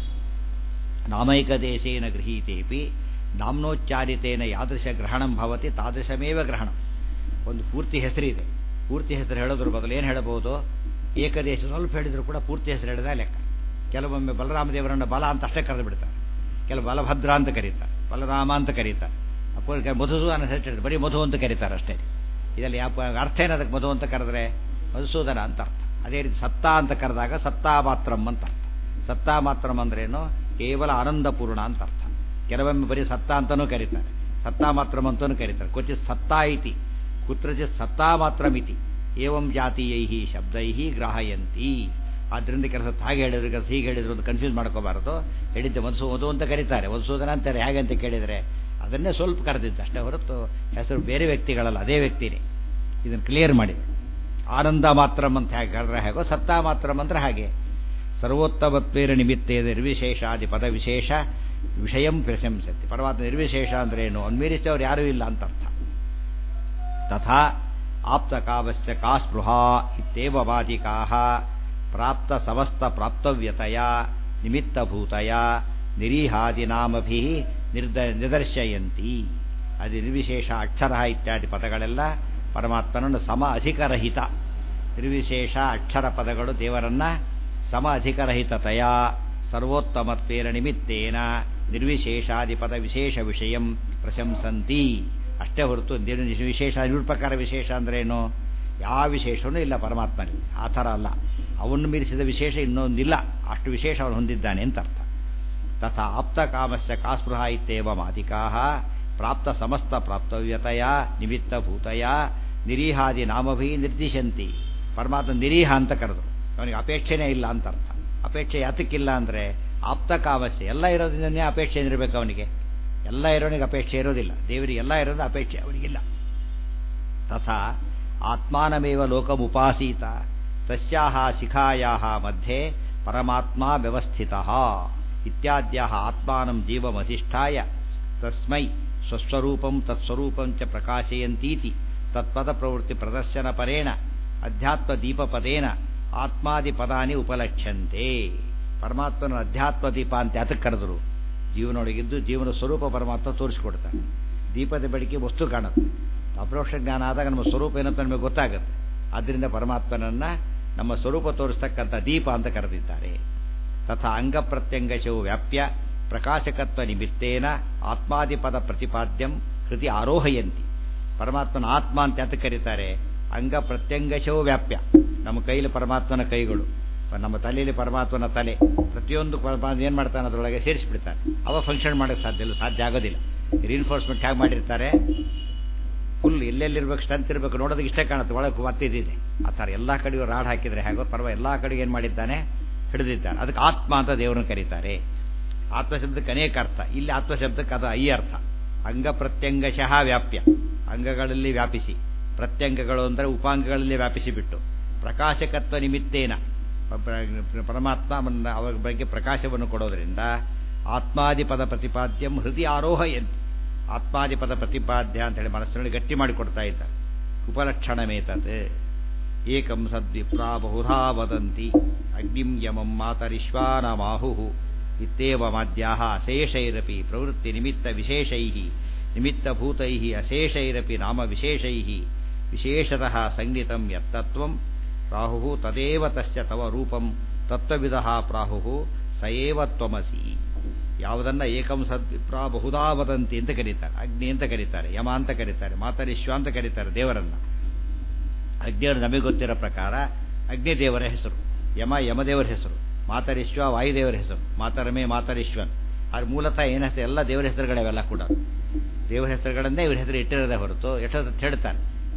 A: ನಾಮೈಕದೇಶೇನ ಗೃಹೀತೇಪಿ ನಾಮ್ನೋಚ್ಚಾರಿತೇನ ಯಾದೃಶ ಗ್ರಹಣಂ ಭವತಿ ತಾದೃಶಮೇವ ಗ್ರಹಣಂ ಒಂದು ಪೂರ್ತಿ ಹೆಸರಿದೆ ಪೂರ್ತಿ ಹೆಸರು ಹೇಳೋದ್ರ ಬದಲು ಏನು ಹೇಳಬಹುದು ಏಕದೇಶ ಸ್ವಲ್ಪ ಹೇಳಿದ್ರು ಕೂಡ ಪೂರ್ತಿ ಹೆಸರು ಹೇಳಿದ ಲೆಕ್ಕ ಕೆಲವೊಮ್ಮೆ ಬಲರಾಮ ದೇವರನ್ನು ಬಲ ಅಂತ ಅಷ್ಟೇ ಕರೆದು ಬಿಡ್ತಾರೆ ಕೆಲವು ಬಲಭದ್ರ ಅಂತ ಕರೀತಾರೆ ಬಲರಾಮ ಅಂತ ಕರೀತಾರೆ ಅಪ್ಪ ಮಧುಸೂದನ ಹೆಸರು ಬರೀ ಮಧು ಅಂತ ಕರೀತಾರೆ ಅಷ್ಟೇ ಇದರಲ್ಲಿ ಯಾವ ಅರ್ಥ ಏನದಕ್ಕೆ ಮಧು ಅಂತ ಕರೆದ್ರೆ ಮಧುಸೂದನ ಅಂತ ಅರ್ಥ ಅದೇ ರೀತಿ ಸತ್ತ ಅಂತ ಕರೆದಾಗ ಸತ್ತಾ ಮಾತ್ರಂ ಅಂತ ಅರ್ಥ ಸತ್ತಾ ಮಾತ್ರಂ ಅಂದ್ರೇನು ಕೇವಲ ಆನಂದಪೂರ್ಣ ಅಂತ ಅರ್ಥ ಕೆಲವೊಮ್ಮೆ ಬರೀ ಸತ್ತ ಅಂತನೂ ಕರೀತಾರೆ ಸತ್ತಾ ಮಾತ್ರಂ ಅಂತನೂ ಕರೀತಾರೆ ಕ್ವಚಿತ್ ಸತ್ತಾ ಇತಿ ಕುತ್ರಚಿತ್ ಸತ್ತಾ ಮಾತ್ರಮಿತಿ ಏವಂ ಜಾತೀಯೈ ಶಬ್ದೈ ಗ್ರಾಹಯಂತಿ ಆದ್ದರಿಂದ ಕೆಲಸ ಹಾಗೆ ಹೇಳಿದ್ರು ಕೆಲಸ ಹೀಗೆ ಹೇಳಿದ್ರು ಅಂತ ಕನ್ಫ್ಯೂಸ್ ಮಾಡ್ಕೋಬಾರದು ಹೇಳಿದ್ದೆ ಮನ್ಸು ಮಧು ಅಂತ ಕರೀತಾರೆ ಮಧುಸೂದನ ಅಂತಾರೆ ಹೇಗೆ ಅಂತ ಕೇಳಿದರೆ ಅದನ್ನೇ ಸ್ವಲ್ಪ ಕರೆದಿದ್ದು ಅಷ್ಟೇ ಹೊರತು ಹೆಸರು ಬೇರೆ ವ್ಯಕ್ತಿಗಳಲ್ಲ ಅದೇ ವ್ಯಕ್ತಿನೇ ಇದನ್ನು ಕ್ಲಿಯರ್ ಮಾಡಿ ಆನಂದ ಮಾತ್ರಂ ಅಂತ ಹೇಗೆ ಕರೆದ್ರೆ ಹೇಗೋ ಸತ್ತಾ ಮಾತ್ರಂ ಅಂದ್ರೆ ಹಾಗೆ ಸರ್ವೋತ್ತಮತ್ವೇರ ನಿಮಿತ್ತೇ ನಿರ್ವಿಶೇಷಾದಿ ಪದ ವಿಶೇಷ ವಿಷಯಂ ಪ್ರಶಂಸತಿ ಪರಮಾತ್ಮ ನಿರ್ವಿಶೇಷ ಅಂದ್ರೆ ಏನು ಅನ್ಮೀರಿಸಿದವ್ರು ಯಾರೂ ಇಲ್ಲ ಅಂತ ಅರ್ಥ ತಥಾ ಆಪ್ತಕಾವಶ್ಯ ಕಾ ಸ್ಪೃಹಾ ಇತ್ಯೇವ ವಾದಿಕಾಃ ಪ್ರಾಪ್ತ ಸಮಸ್ತ ಪ್ರಾಪ್ತವ್ಯತಯ ನಿಮಿತ್ತಭೂತಯ ನಿರೀಹಾದಿನಾಮಭಿ ನಿರ್ದ ನಿದರ್ಶಯಂತಿ ಅದು ನಿರ್ವಿಶೇಷ ಅಕ್ಷರ ಇತ್ಯಾದಿ ಪದಗಳೆಲ್ಲ ಪರಮಾತ್ಮನನ್ನು ಸಮ ಅಧಿಕರಹಿತ ನಿರ್ವಿಶೇಷ ಅಕ್ಷರ ಪದಗಳು ದೇವರನ್ನ ಸಮ ಅಧಿಕರಹಿತತೆಯ ಸರ್ವೋತ್ತಮತ್ವೇನ ನಿಮಿತ್ತೇನ ನಿರ್ವಿಶೇಷಾದಿ ಪದ ವಿಶೇಷ ವಿಷಯಂ ಪ್ರಶಂಸಂತಿ ಅಷ್ಟೇ ಹೊರತು ದೇವ್ರ ವಿಶೇಷ ನಿರೂಪಕಾರ ವಿಶೇಷ ಅಂದ್ರೇನು ಯಾವ ವಿಶೇಷವೂ ಇಲ್ಲ ಪರಮಾತ್ಮನಲ್ಲಿ ಆ ಥರ ಅಲ್ಲ ಅವನ್ನು ಮೀರಿಸಿದ ವಿಶೇಷ ಇನ್ನೊಂದಿಲ್ಲ ಅಷ್ಟು ವಿಶೇಷ ಅವನು ಹೊಂದಿದ್ದಾನೆ ಅಂತ ಅರ್ಥ ತಥಾ ಆಪ್ತಕಾಮಸ್ಯ ಕಾಸ್ಪೃಹ ಇತ್ಯೇವ ಮಾದಿಕಾ ಪ್ರಾಪ್ತ ಸಮಸ್ತ ಪ್ರಾಪ್ತವ್ಯತೆಯ ನಿಮಿತ್ತಭೂತಯ ನಿರೀಹಾದಿ ನಾಮಭಿ ನಿರ್ದಿಶಂತಿ ಪರಮಾತ್ಮ ನಿರೀಹ ಅಂತ ಕರೆದ್ರು ಅವನಿಗೆ ಅಪೇಕ್ಷೆನೇ ಇಲ್ಲ ಅಂತ ಅರ್ಥ ಅಪೇಕ್ಷೆ ಯಾತಕ್ಕಿಲ್ಲ ಅಂದರೆ ಆಪ್ತಕಾಮಸ್ಯ ಎಲ್ಲ ಇರೋದ್ರಿಂದನೇ ಅಪೇಕ್ಷೆ ಇರಬೇಕು ಅವನಿಗೆ ಎಲ್ಲ ಇರೋನಿಗೆ ಅಪೇಕ್ಷೆ ಇರೋದಿಲ್ಲ ದೇವರಿಗೆ ಎಲ್ಲ ಇರೋದು ಅಪೇಕ್ಷೆ ಅವನಿಗಿಲ್ಲ ತಥಾ ಆತ್ಮಾನಮೇವ ಲೋಕಮುಪಾಸೀತ ತಸ್ಯಾಹ ಶಿಖಾಯಾಹ ಮಧ್ಯೆ ಪರಮಾತ್ಮ ವ್ಯವಸ್ಥಿತಃ ಇತ್ಯಾದ್ಯಾಹ ಆತ್ಮಾನಂ ಜೀವಮಧಿಷ್ಠಾಯ ತಸ್ಮೈ ಸ್ವಸ್ವರೂಪಂ ತತ್ಸ್ವರೂಪಂ ಚ ಪ್ರಕಾಶಯಂತೀತಿ ತತ್ಪದ ಪ್ರವೃತ್ತಿ ಪ್ರದರ್ಶನ ಪರೇಣ ಅಧ್ಯಾತ್ಮ ದೀಪಪದೇನ ಆತ್ಮಾದಿ ಪದಾನಿ ಉಪಲಕ್ಷ್ಯಂತೆ ಪರಮಾತ್ಮನ ಅಧ್ಯಾತ್ಮ ದೀಪ ಅಂತ ಯಾತಕ್ಕೆ ಕರೆದರು ಜೀವನೊಳಗಿದ್ದು ಜೀವನ ಸ್ವರೂಪ ಪರಮಾತ್ಮ ತೋರಿಸಿಕೊಡ್ತಾನೆ ದೀಪದ ಬೆಳಕಿಗೆ ವಸ್ತು ಕಾಣುತ್ತೆ ಅಪರೋಕ್ಷ ಜ್ಞಾನ ಆದಾಗ ನಮ್ಮ ಸ್ವರೂಪ ಏನಂತ ನಮಗೆ ಗೊತ್ತಾಗುತ್ತೆ ಆದ್ದರಿಂದ ಪರಮಾತ್ಮನನ್ನ ನಮ್ಮ ಸ್ವರೂಪ ತೋರಿಸ್ತಕ್ಕಂಥ ದೀಪ ಅಂತ ಕರೆದಿದ್ದಾರೆ ತಥಾ ಅಂಗ ಪ್ರತ್ಯಂಗಶವು ವ್ಯಾಪ್ಯ ಪ್ರಕಾಶಕತ್ವ ನಿಮಿತ್ತೇನ ಆತ್ಮಾದಿಪದ ಪ್ರತಿಪಾದ್ಯಂ ಕೃತಿ ಆರೋಹಯಂತಿ ಪರಮಾತ್ಮನ ಆತ್ಮ ಅಂತ ಯಾತ ಕರೀತಾರೆ ಅಂಗ ಪ್ರತ್ಯಂಗಶವು ವ್ಯಾಪ್ಯ ನಮ್ಮ ಕೈಲಿ ಪರಮಾತ್ಮನ ಕೈಗಳು ನಮ್ಮ ತಲೆಯಲ್ಲಿ ಪರಮಾತ್ಮನ ತಲೆ ಪ್ರತಿಯೊಂದು ಪರಮಾತ್ಮ ಏನು ಮಾಡ್ತಾನೆ ಅದರೊಳಗೆ ಸೇರಿಸಿಬಿಡ್ತಾನೆ ಅವ ಫಂಕ್ಷನ್ ಮಾಡೋಕ್ಕೆ ಸಾಧ್ಯ ಇಲ್ಲ ಸಾಧ್ಯ ಆಗೋದಿಲ್ಲ ರಿನ್ಫೋರ್ಸ್ಮೆಂಟ್ ಹೇಗೆ ಮಾಡಿರ್ತಾರೆ ಫುಲ್ ಎಲ್ಲೆಲ್ಲಿರ್ಬೇಕು ಸ್ಟ್ರೆಂತ್ ಇರಬೇಕು ನೋಡೋದಕ್ಕೆ ಇಷ್ಟೇ ಕಾಣುತ್ತೆ ಒಳಗೆ ಮತ್ತಿದೆ ಆ ಥರ ಎಲ್ಲ ಕಡೆಗೂ ರಾಡ್ ಹಾಕಿದರೆ ಹೇಗೋ ಪರ್ವ ಎಲ್ಲ ಕಡೆಗೆ ಏನು ಮಾಡಿದ್ದಾನೆ ಹಿಡಿದಿದ್ದಾನೆ ಅದಕ್ಕೆ ಆತ್ಮ ಅಂತ ದೇವರನ್ನು ಕರೀತಾರೆ ಆತ್ಮಶಬ್ದಕ್ಕೆ ಅನೇಕ ಅರ್ಥ ಇಲ್ಲಿ ಆತ್ಮಶಬ್ದಕ್ಕೆ ಅದು ಐ ಅರ್ಥ ಅಂಗ ಪ್ರತ್ಯಂಗಶಃ ವ್ಯಾಪ್ಯ ಅಂಗಗಳಲ್ಲಿ ವ್ಯಾಪಿಸಿ ಪ್ರತ್ಯಂಗಗಳು ಅಂದರೆ ಉಪಾಂಗಗಳಲ್ಲಿ ವ್ಯಾಪಿಸಿ ಬಿಟ್ಟು ಪ್ರಕಾಶಕತ್ವ ನಿಮಿತ್ತೇನ ಪರಮಾತ್ಮ ಅವರ ಬಗ್ಗೆ ಪ್ರಕಾಶವನ್ನು ಕೊಡೋದ್ರಿಂದ ಆತ್ಮಾದಿಪದ ಪ್ರತಿಪಾದ್ಯಂ ಹೃದಯ ಆರೋಹಯಂತಿ ಆತ್ಮಾದಿಪದ ಪ್ರತಿಪಾದ್ಯ ಅಂತ ಹೇಳಿ ಮನಸ್ಸಿನಲ್ಲಿ ಗಟ್ಟಿ ಮಾಡಿಕೊಡ್ತಾ ಇದ್ದಾರೆ ಉಪಲಕ್ಷಣಮೇತತ್ ಏಕಂ ಸದ್ವಿಪ್ರಾ ಬಹುಧಾ ವದಂತಿ ಅಗ್ನಿಂ ಯಮಂ ಮಾತರಿಶ್ವಾನಮಾಹು ಇತ್ತೇವ ಮಾದ್ಯಾಹ ಅಶೇಷೈರಪಿ ಪ್ರವೃತ್ತಿ ನಿಮಿತ್ತ ವಿಶೇಷೈ ನಿಮಿತ್ತಭೂತೈ ಅಶೇಷೈರಪಿ ನಾಮ ವಿಶೇಷೈ ವಿಶೇಷತಃ ಸಂಗೀತಂ ಯತ್ತತ್ವಂ ಪ್ರಾಹು ತದೇವ ತಸ್ಯ ತವ ರೂಪಂ ತತ್ವವಿಧ ಪ್ರಾಹು ಸಯೇವ ತ್ವಮಸಿ ಯಾವುದನ್ನ ಏಕಂ ಸದ್ವಿಪ್ರಾ ಬಹುಧಾ ವದಂತಿ ಅಂತ ಕರೀತಾರೆ ಅಗ್ನಿ ಅಂತ ಕರೀತಾರೆ ಯಮ ಅಂತ ಕರೀತಾರೆ ಮಾತರಿಶ್ವ ಅಂತ ಕರೀತಾರೆ ದೇವರನ್ನ ಅಗ್ನಿಯವರು ನಮಗೆ ಗೊತ್ತಿರೋ ಪ್ರಕಾರ ಅಗ್ನಿ ದೇವರ ಹೆಸರು ಯಮ ಯಮದೇವರ ಹೆಸರು ಮಾತರಿಶ್ವ ವಾಯುದೇವರ ಹೆಸರು ಮಾತರಮೇ ಮಾತರಿಶ್ವನ್ ಆದ್ರೆ ಮೂಲತಃ ಏನು ಹೆಸರು ಎಲ್ಲ ದೇವರ ಹೆಸರುಗಳವೆಲ್ಲ ಕೂಡ ದೇವರ ಹೆಸರುಗಳನ್ನೇ ಇವ್ರ ಹೆಸರು ಇಟ್ಟಿರೋದೇ ಹೊರತು ಎಷ್ಟೊತ್ತು ಹೇಳ್ತಾರೆ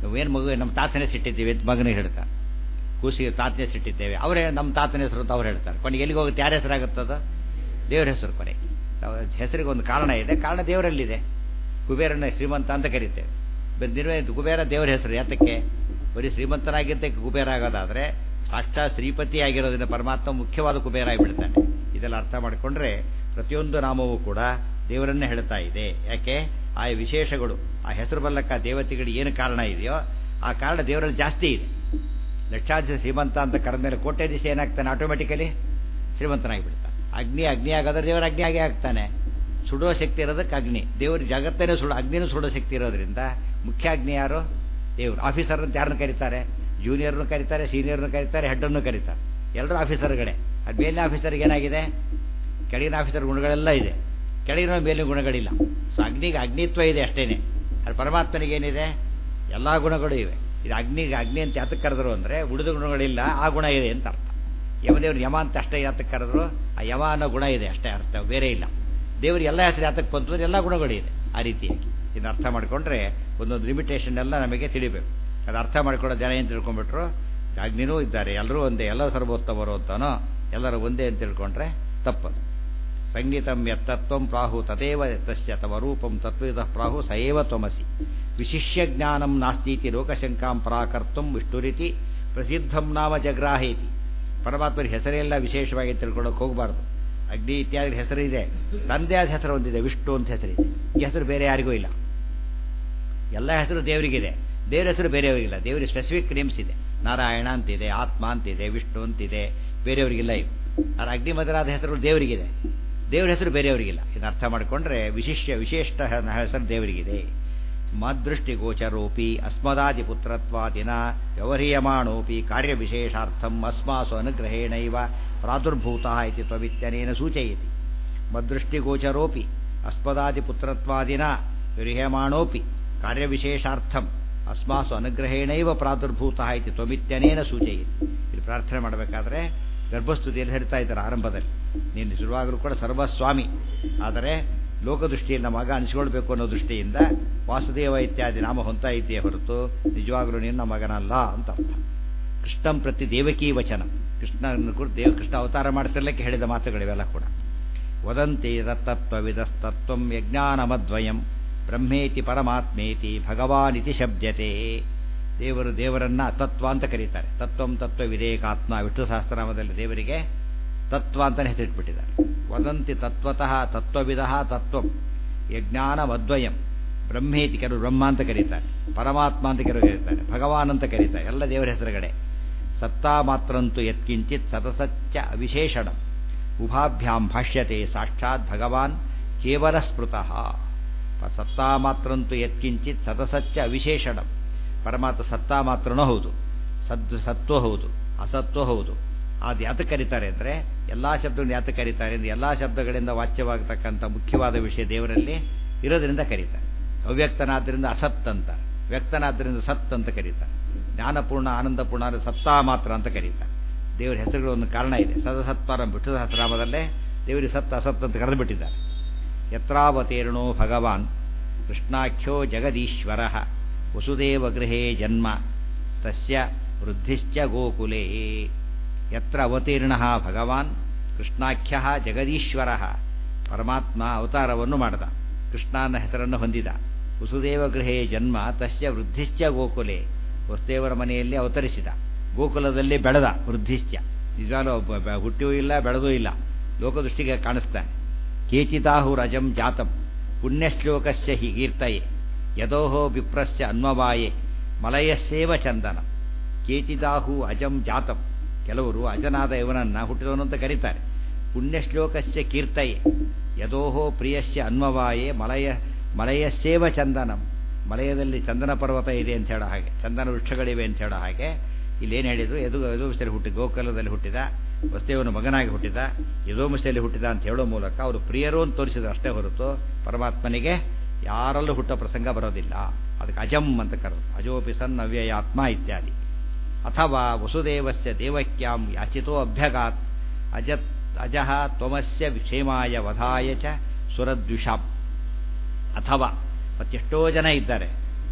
A: ಏನು ಮಗು ನಮ್ಮ ತಾತನ ಹೆಸರಿಟ್ಟಿದ್ದೀವಿ ಅಂತ ಮಗನಿಗೆ ಹೇಳ್ತಾರೆ ಕೂಸಿಗೆ ತಾತನ ಹೆಸರಿಟ್ಟಿದ್ದೇವೆ ಅವರೇ ನಮ್ಮ ತಾತನ ಹೆಸರು ಅಂತ ಅವ್ರು ಹೇಳ್ತಾರೆ ಕೊನೆಗೆ ಎಲ್ಲಿಗೆ ಹೋಗುತ್ತೆ ಯಾರ ಹೆಸರಾಗುತ್ತದ ದೇವರ ಹೆಸರು ಕೊನೆ ಹೆಸರಿಗೆ ಒಂದು ಕಾರಣ ಇದೆ ಕಾರಣ ದೇವರಲ್ಲಿದೆ ಕುಬೇರನ ಶ್ರೀಮಂತ ಅಂತ ಕರಿತೇವೆ ನಿರ್ವೇ ಕುಬೇರ ದೇವರ ಹೆಸರು ಯಾತಕ್ಕೆ ಬರೀ ಶ್ರೀಮಂತನಾಗಿದ್ದಕ್ಕೆ ಕುಬೇರ ಆಗೋದಾದ್ರೆ ಸಾಕ್ಷಾತ್ ಶ್ರೀಪತಿ ಆಗಿರೋದ್ರಿಂದ ಪರಮಾತ್ಮ ಮುಖ್ಯವಾದ ಕುಬೇರ ಆಗಿಬಿಡ್ತಾನೆ ಇದೆಲ್ಲ ಅರ್ಥ ಮಾಡಿಕೊಂಡ್ರೆ ಪ್ರತಿಯೊಂದು ನಾಮವೂ ಕೂಡ ದೇವರನ್ನೇ ಹೇಳ್ತಾ ಇದೆ ಯಾಕೆ ಆ ವಿಶೇಷಗಳು ಆ ಹೆಸರು ಬಲ್ಲಕ್ಕ ದೇವತೆಗಳಿಗೆ ಏನು ಕಾರಣ ಇದೆಯೋ ಆ ಕಾರಣ ದೇವರಲ್ಲಿ ಜಾಸ್ತಿ ಇದೆ ಲಕ್ಷಾಂಶ ಶ್ರೀಮಂತ ಅಂತ ಕರೆದ ಮೇಲೆ ಕೋಟೆ ದಿವಸ ಏನಾಗ್ತಾನೆ ಆಟೋಮೆಟಿಕಲಿ ಶ್ರೀಮಂತನಾಗಿಬಿಡ್ತಾನೆ ಅಗ್ನಿ ಅಗ್ನಿ ಆಗೋದ್ರೆ ದೇವರ ಅಗ್ನಿ ಆಗೇ ಆಗ್ತಾನೆ ಸುಡೋ ಶಕ್ತಿ ಇರೋದಕ್ಕೆ ಅಗ್ನಿ ದೇವ್ರ ಜಗತ್ತನ್ನೇ ಸುಡೋ ಅಗ್ನಿನೂ ಸುಡೋ ಶಕ್ತಿ ಇರೋದ್ರಿಂದ ಮುಖ್ಯ ಅಗ್ನಿ ಯಾರು ದೇವರು ಆಫೀಸರ್ ಅಂತ ಯಾರನ್ನು ಕರೀತಾರೆ ಜೂನಿಯರ್ನು ಕರೀತಾರೆ ಸೀನಿಯರ್ನು ಕರೀತಾರೆ ಹೆಡ್ಡನ್ನು ಕರೀತಾರೆ ಎಲ್ಲರೂ ಆಫೀಸರ್ಗಳೇ ಅದು ಮೇಲಿನ ಆಫೀಸರ್ಗೆ ಏನಾಗಿದೆ ಕೆಳಗಿನ ಆಫೀಸರ್ ಗುಣಗಳೆಲ್ಲ ಇದೆ ಕೆಳಗಿನ ಮೇಲಿನ ಗುಣಗಳಿಲ್ಲ ಸೊ ಅಗ್ನಿಗೆ ಅಗ್ನಿತ್ವ ಇದೆ ಅಷ್ಟೇನೆ ಅದು ಪರಮಾತ್ಮನಿಗೆ ಏನಿದೆ ಎಲ್ಲ ಗುಣಗಳು ಇವೆ ಇದು ಅಗ್ನಿಗೆ ಅಗ್ನಿ ಅಂತ ಯಾತಕ್ಕೆ ಕರೆದ್ರು ಅಂದರೆ ಉಳಿದ ಗುಣಗಳಿಲ್ಲ ಆ ಗುಣ ಇದೆ ಅಂತ ಅರ್ಥ ಯಮದೇವ್ರು ಯಮ ಅಂತ ಅಷ್ಟೇ ಯಾತಕ್ಕೆ ಕರೆದ್ರು ಆ ಯಮ ಅನ್ನೋ ಗುಣ ಇದೆ ಅಷ್ಟೇ ಅರ್ಥ ಬೇರೆ ಇಲ್ಲ ದೇವರು ಎಲ್ಲ ಹೆಸರು ಯಾತಕ್ಕೆ ಬಂತು ಅಂದ್ರೆ ಎಲ್ಲ ಗುಣಗಳಿದೆ ಆ ರೀತಿಯಾಗಿ ಇದನ್ನ ಅರ್ಥ ಮಾಡಿಕೊಂಡ್ರೆ ಒಂದೊಂದು ಲಿಮಿಟೇಷನ್ ಎಲ್ಲ ನಮಗೆ ತಿಳಿಬೇಕು ಅದು ಅರ್ಥ ಮಾಡ್ಕೊಳ್ಳೋ ಜನ ಏನು ತಿಳ್ಕೊಂಡ್ಬಿಟ್ರು ಅಗ್ನಿನೂ ಇದ್ದಾರೆ ಎಲ್ಲರೂ ಒಂದೇ ಎಲ್ಲ ಸರ್ವೋತ್ತಮರು ಅಂತಾನೋ ಎಲ್ಲರೂ ಒಂದೇ ಅಂತ ತಿಳ್ಕೊಂಡ್ರೆ ತಪ್ಪದು ಸಂಗೀತಂ ಯತ್ತತ್ವಂ ಪ್ರಾಹು ತದೇವ ತಸ್ಯ ತವ ರೂಪಂ ತತ್ವದ ಪ್ರಾಹು ಸಯೇವ ತ್ವಮಸಿ ವಿಶಿಷ್ಯ ಜ್ಞಾನಂ ನಾಸ್ತೀತಿ ಲೋಕಶಂಕಾಂ ಪರಾಕರ್ತಂ ವಿಷ್ಣುರಿತಿ ಪ್ರಸಿದ್ಧಂ ನಾಮ ಜಗ್ರಾಹೇತಿ ಪರಮಾತ್ಮರ ಹೆಸರೆಲ್ಲ ವಿಶೇಷವಾಗಿ ತಿಳ್ಕೊಳ್ಳೋಕೆ ಹೋಗಬಾರ್ದು ಅಗ್ನಿ ಇತ್ಯಾದಿ ಹೆಸರಿದೆ ತಂದೆ ಆದ ಹೆಸರು ಒಂದಿದೆ ವಿಷ್ಣು ಅಂತ ಹೆಸರಿದೆ ಈ ಹೆಸರು ಬೇರೆ ಯಾರಿಗೂ ಇಲ್ಲ ಎಲ್ಲ ಹೆಸರು ದೇವರಿಗಿದೆ ದೇವರ ಹೆಸರು ಬೇರೆಯವರಿಗಿಲ್ಲ ದೇವರಿಗೆ ಸ್ಪೆಸಿಫಿಕ್ ನೇಮ್ಸ್ ಇದೆ ನಾರಾಯಣ ಅಂತಿದೆ ಆತ್ಮ ಅಂತಿದೆ ವಿಷ್ಣು ಅಂತಿದೆ ಬೇರೆಯವರಿಗಿಲ್ಲ ಇವು ಆದರೆ ಅಗ್ನಿ ಮೊದಲಾದ ಹೆಸರುಗಳು ದೇವರಿಗಿದೆ ದೇವರ ಹೆಸರು ಬೇರೆಯವರಿಗಿಲ್ಲ ಇದನ್ನ ಅರ್ಥ ಮಾಡಿಕೊಂಡ್ರೆ ವಿಶಿಷ್ಯ ವಿಶೇಷ ಹೆಸರು ದೇವರಿಗಿದೆ ಮದೃಷ್ಟಿ ಗೋಚರೋಪಿ ಅಸ್ಮದಾದಿ ಪುತ್ರತ್ವಾದಿನ ವ್ಯವಹೀಯಮಾಣೋಪಿ ಕಾರ್ಯವಿಶೇಷಾರ್ಥಂ ಅಸ್ಮಾಸು ಅನುಗ್ರಹೇಣೈವ ಪ್ರಾದುರ್ಭೂತ ಇತಿ ತ್ವವಿತ್ಯನೇನ ಸೂಚಯತಿ ಮದೃಷ್ಟಿಗೋಚರೋಪಿ ಅಸ್ಮದಾದಿ ಪುತ್ರತ್ವಾದಿನ ವ್ಯವಹೀಯಮಾಣೋಪಿ ಕಾರ್ಯವಿಶೇಷಾರ್ಥಂ ಅಸ್ಮಾಸು ಅನುಗ್ರಹೇಣೈವ ಪ್ರಾದುರ್ಭೂತ ಇತಿ ತ್ವಮಿತ್ಯನೇನ ಸೂಚಯತಿ ಇಲ್ಲಿ ಪ್ರಾರ್ಥನೆ ಮಾಡಬೇಕಾದ್ರೆ ಗರ್ಭಸ್ತುತಿಯಲ್ಲಿ ಹೇಳ್ತಾ ಇದ್ದಾರೆ ಆರಂಭದಲ್ಲಿ ನೀನು ಶುರುವಾಗಲೂ ಕೂಡ ಸರ್ವಸ್ವಾಮಿ ಆದರೆ ಲೋಕದೃಷ್ಟಿಯಿಂದ ಮಗ ಅನಿಸ್ಕೊಳ್ಬೇಕು ಅನ್ನೋ ದೃಷ್ಟಿಯಿಂದ ವಾಸುದೇವ ಇತ್ಯಾದಿ ನಾಮ ಹೊಂತಾ ಇದ್ದೀಯ ಹೊರತು ನಿಜವಾಗಲೂ ನಿನ್ನ ಮಗನಲ್ಲ ಅಂತ ಅರ್ಥ ಕೃಷ್ಣಂ ಪ್ರತಿ ದೇವಕೀ ವಚನ ಕೃಷ್ಣನ ಕುರಿತು ದೇವ ಕೃಷ್ಣ ಅವತಾರ ಮಾಡ್ತಿರ್ಲಿಕ್ಕೆ ಹೇಳಿದ ಮಾತುಗಳಿವೆಲ್ಲ ಕೂಡ ವದಂತಿ ತತ್ತತ್ವವಿದಸ್ತತ್ವಂ ಯಜ್ಞಾನಮದ್ವಯಂ ಬ್ರಹ್ಮೇತಿ ಪರಮಾತ್ಮೇತಿ ಭಗವಾನಿತಿ ಶಬ್ದತೆ ದೇವರು ದೇವರನ್ನ ತತ್ವ ಅಂತ ಕರೀತಾರೆ ತತ್ವಂ ತತ್ವ ವಿಧೇಯಕಾತ್ಮ ವಿಷ್ಣು ಸಹಸ್ರನಾಮದಲ್ಲಿ ದೇವರಿಗೆ ತತ್ವ ಅಂತಲೇ ಹೆಸರಿಟ್ಬಿಟ್ಟಿದ್ದಾರೆ ವದಂತಿ ತತ್ವತಃ ತತ್ವವಿಧ ತತ್ವಂ ಯಜ್ಞಾನಮದ್ವಯಂ ಬ್ರಹ್ಮೇತಿ ಕೆಲವು ಬ್ರಹ್ಮ ಅಂತ ಕರೀತಾರೆ ಪರಮಾತ್ಮ ಅಂತ ಕೆಲವು ಕರೀತಾರೆ ಭಗವಾನ್ ಅಂತ ಕರೀತಾರೆ ಎಲ್ಲ ದೇವರ ಹೆಸರುಗಳೇ ಸತ್ತಾ ಮಾತ್ರಂತು ಯತ್ಕಿಂಚಿತ್ ಸತಸಚ್ಚ ಅವಿಶೇಷಣ ಉಭಾಭ್ಯಾಂ ಭಾಷ್ಯತೆ ಸಾಕ್ಷಾತ್ ಭಗವಾನ್ ಕೇವಲ ಸ್ಮೃತಃ ಸತ್ತಾ ಮಾತ್ರಂತು ಯತ್ಕಿಂಚಿತ್ ಸತಸಚ್ಚ ಅವಿಶೇಷಣ ಪರಮಾತ್ಮ ಸತ್ತಾ ಮಾತ್ರನೂ ಹೌದು ಸದ್ ಸತ್ವ ಹೌದು ಅಸತ್ವ ಹೌದು ಅದು ಯಾತಕ್ಕೆ ಕರೀತಾರೆ ಅಂದರೆ ಎಲ್ಲ ಶಬ್ದಗಳನ್ನು ಯಾತಕ್ಕೆ ಕರೀತಾರೆ ಅಂದರೆ ಎಲ್ಲ ಶಬ್ದಗಳಿಂದ ವಾಚ್ಯವಾಗತಕ್ಕಂಥ ಮುಖ್ಯವಾದ ವಿಷಯ ದೇವರಲ್ಲಿ ಇರೋದರಿಂದ ಕರೀತಾರೆ ಅವ್ಯಕ್ತನಾದ್ದರಿಂದ ಅಸತ್ ಅಂತ ವ್ಯಕ್ತನಾದ್ದರಿಂದ ಸತ್ ಅಂತ ಕರೀತಾರೆ ಜ್ಞಾನಪೂರ್ಣ ಆನಂದಪೂರ್ಣ ಅಂದರೆ ಸತ್ತಾ ಮಾತ್ರ ಅಂತ ಕರೀತಾರೆ ದೇವರ ಹೆಸರುಗಳು ಒಂದು ಕಾರಣ ಇದೆ ಸದಸತ್ವರ ಬಿಟ್ಟು ಸಹಸ್ರಾಮದಲ್ಲೇ ದೇವರಿಗೆ ಸತ್ ಅಸತ್ ಅಂತ ಕರೆದು ಬಿಟ್ಟಿದ್ದಾರೆ ಯತ್ರಾವತೀರ್ಣೋ ಭಗವಾನ್ ಕೃಷ್ಣಾಖ್ಯೋ ಜಗದೀಶ್ವರ ವಸುದೇವ ಗೃಹೇ ಜನ್ಮ ತಸ್ಯ ವೃದ್ಧಿಶ್ಚ ಗೋಕುಲೇ ಯತ್ರ ಅವತೀರ್ಣ ಭಗವಾನ್ ಕೃಷ್ಣಾಖ್ಯ ಜಗದೀಶ್ವರ ಪರಮಾತ್ಮ ಅವತಾರವನ್ನು ಮಾಡಿದ ಕೃಷ್ಣನ ಹೆಸರನ್ನು ಹೊಂದಿದ ವಸುದೇವ ಗೃಹೇ ಜನ್ಮ ತಸ್ಯ ವೃದ್ಧಿಶ್ಚ ಗೋಕುಲೆ ವಸುದೇವರ ಮನೆಯಲ್ಲಿ ಅವತರಿಸಿದ ಗೋಕುಲದಲ್ಲಿ ಬೆಳೆದ ವೃದ್ಧಿಶ್ಚ ನಿಜವಾಗ್ಲೂ ಹುಟ್ಟಿಯೂ ಇಲ್ಲ ಬೆಳೆದೂ ಇಲ್ಲ ಲೋಕದೃಷ್ಟಿಗೆ ಕಾಣಿಸ್ತಾನೆ ಕೇಚಿತಾಹು ರಜಂ ಜಾತಂ ಪುಣ್ಯಶ್ಲೋಕಸ್ಯ ಹಿ ಕೀರ್ತಯೆ ಯದೋಹೋ ವಿಪ್ರಸ್ಯ ಅನ್ವವಾಯೆ ಮಲಯಸ್ಸೇವ ಚಂದನ ಕೇಚಿದಾಹು ಅಜಂ ಜಾತಂ ಕೆಲವರು ಅಜನಾದ ಇವನನ್ನ ಹುಟ್ಟಿದವನು ಅಂತ ಕರೀತಾರೆ ಪುಣ್ಯಶ್ಲೋಕಸ್ಯ ಕೀರ್ತಯೆ ಯದೋಹೋ ಪ್ರಿಯಸ್ಯ ಅನ್ವವಾಯೆ ಮಲಯ ಮಲಯಸ್ಸೇವ ಚಂದನಂ ಮಲಯದಲ್ಲಿ ಚಂದನ ಪರ್ವತ ಇದೆ ಅಂತ ಹೇಳೋ ಹಾಗೆ ಚಂದನ ವೃಕ್ಷಗಳಿವೆ ಅಂತ ಹೇಳೋ ಹಾಗೆ ಇಲ್ಲೇನು ಹೇಳಿದ್ರು ಯದು ಯದೋಮಿಷದಲ್ಲಿ ಹುಟ್ಟಿ ಗೋಕಲದಲ್ಲಿ ಹುಟ್ಟಿದ ವಸ್ತೇವನ ಮಗನಾಗಿ ಹುಟ್ಟಿದ ಯದೋಮಿಷದಲ್ಲಿ ಹುಟ್ಟಿದ ಅಂತ ಹೇಳೋ ಮೂಲಕ ಅವರು ಪ್ರಿಯರು ಅಂತ ತೋರಿಸಿದ್ರು ಅಷ್ಟೇ ಹೊರತು ಪರಮಾತ್ಮನಿಗೆ ಯಾರಲ್ಲೂ ಹುಟ್ಟೋ ಪ್ರಸಂಗ ಬರೋದಿಲ್ಲ ಅದಕ್ಕೆ ಅಜಂ ಅಂತ ಕರೆದು ಅಜೋಪಿ ಸನ್ ಅವ್ಯಯಾತ್ಮ ಇತ್ಯಾದಿ ಅಥವಾ ವಸುದೇವಸ್ಯ ದೇವಕ್ಯಾಂ ಯಾಚಿತೋ ಅಭ್ಯಗಾತ್ ಅಜತ್ ಅಜಃ ತ್ವಮಸ್ಯ ಕ್ಷೇಮಾಯ ವಧಾಯ ಚ ಸುರದ್ವಿಷಾಂ ಅಥವಾ ಮತ್ತೆಷ್ಟೋ ಜನ ಇದ್ದಾರೆ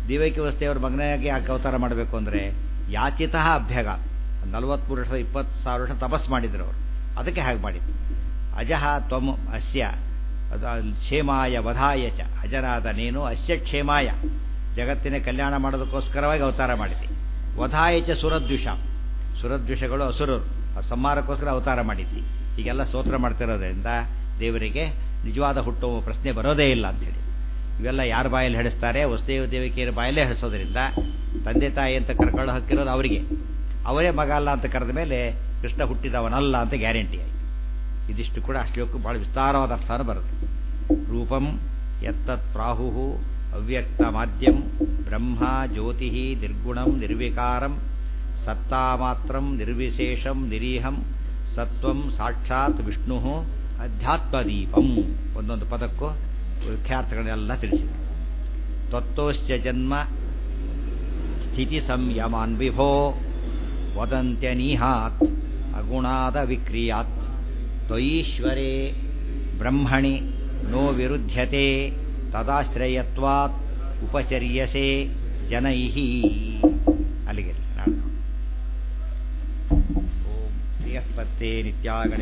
A: ದಿವೈಕಿ ವಸ್ತೆಯವ್ರ ಮಗನಾಗಿ ಯಾಕೆ ಅವತಾರ ಮಾಡಬೇಕು ಅಂದರೆ ಯಾಚಿತ ಅಭ್ಯಗ ನಲವತ್ಮೂರು ವರ್ಷ ಇಪ್ಪತ್ತು ಸಾವಿರ ವರ್ಷ ತಪಸ್ ಮಾಡಿದ್ರು ಅವರು ಅದಕ್ಕೆ ಹಾಗೆ ಮಾಡಿದ್ದು ಅಜಹ ತ್ವಮ್ ಅಸ್ಯ ಅದು ಕ್ಷೇಮಾಯ ವಧಾಯ ಚ ಅಜನಾದ ನೀನು ಅಸ್ಯ ಕ್ಷೇಮಾಯ ಜಗತ್ತಿನ ಕಲ್ಯಾಣ ಮಾಡೋದಕ್ಕೋಸ್ಕರವಾಗಿ ಅವತಾರ ಮಾಡಿದ್ದೆ ವಧಾಯ ಚ ಸುರದ್ವಿಷ ಸುರದ್ವಿಷಗಳು ಅಸುರರು ಅವ್ರ ಸಂಹಾರಕ್ಕೋಸ್ಕರ ಅವತಾರ ಮಾಡಿದ್ದಿ ಹೀಗೆಲ್ಲ ಸ್ತೋತ್ರ ಮಾಡ್ತಿರೋದ್ರಿಂದ ದೇವರಿಗೆ ನಿಜವಾದ ಹುಟ್ಟುವ ಪ್ರಶ್ನೆ ಬರೋದೇ ಇಲ್ಲ ಅಂತೇಳಿ ಇವೆಲ್ಲ ಯಾರ ಬಾಯಲ್ಲಿ ಹೇಳಿಸ್ತಾರೆ ವಸುದೇವ ದೇವಿಕೆಯರ ಬಾಯಲ್ಲೇ ಹೇಳಿಸೋದ್ರಿಂದ ತಂದೆ ತಾಯಿ ಅಂತ ಕರ್ಕೊಂಡು ಹಾಕಿರೋದು ಅವರಿಗೆ ಅವರೇ ಮಗ ಅಲ್ಲ ಅಂತ ಕರೆದ ಮೇಲೆ ಕೃಷ್ಣ ಹುಟ್ಟಿದವನಲ್ಲ ಅಂತ ಗ್ಯಾರಂಟಿ ಆಯಿತು ಇದಿಷ್ಟು ಕೂಡ ಆ ಶ್ಲೋಕ ಬಹಳ ವಿಸ್ತಾರವಾದ ಅರ್ಥನ ಬರುತ್ತೆ ರೂಪಂ ಎತ್ತತ್ ಪ್ರಾಹು ಅವ್ಯಕ್ತ ಮಾಧ್ಯಂ ಬ್ರಹ್ಮ ಜ್ಯೋತಿ ನಿರ್ಗುಣಂ ನಿರ್ವಿಕಾರಂ ಸತ್ತಾ ಮಾತ್ರಂ ನಿರ್ವಿಶೇಷಂ ನಿರೀಹಂ ಸತ್ವಂ ಸಾಕ್ಷಾತ್ ವಿಷ್ಣು ಅಧ್ಯಾತ್ಮದೀಪಂ ಒಂದೊಂದು ಪದಕ್ಕೂ ವಿಖ್ಯಾತಗಳನ್ನೆಲ್ಲ ತಿಳಿಸಿದೆ ತ್ವತ್ತೋಶ್ಚ ಜನ್ಮ ಸ್ಥಿತಿ ಸಂಯಮಾನ್ ವಿಭೋ ವದಂತ್ಯನೀಹಾತ್ ಅಗುಣಾದ ವಿಕ್ರಿಯಾತ್ ತ್ವಯೀಶ್ವರೇ ಬ್ರಹ್ಮಣಿ ನೋ ವಿರುಧ್ಯತೆ ತದಾಶ್ರಯತ್ವಾತ್ ಉಪಚರ್ಯಸೆ ಜನೈಃ ಅಲ್ಲಿಗೆ ನಾಳೆ ಓಂ ಶ್ರೀಯಸ್ಪತ್ತೇ ನಿತ್ಯಾಗಣೆ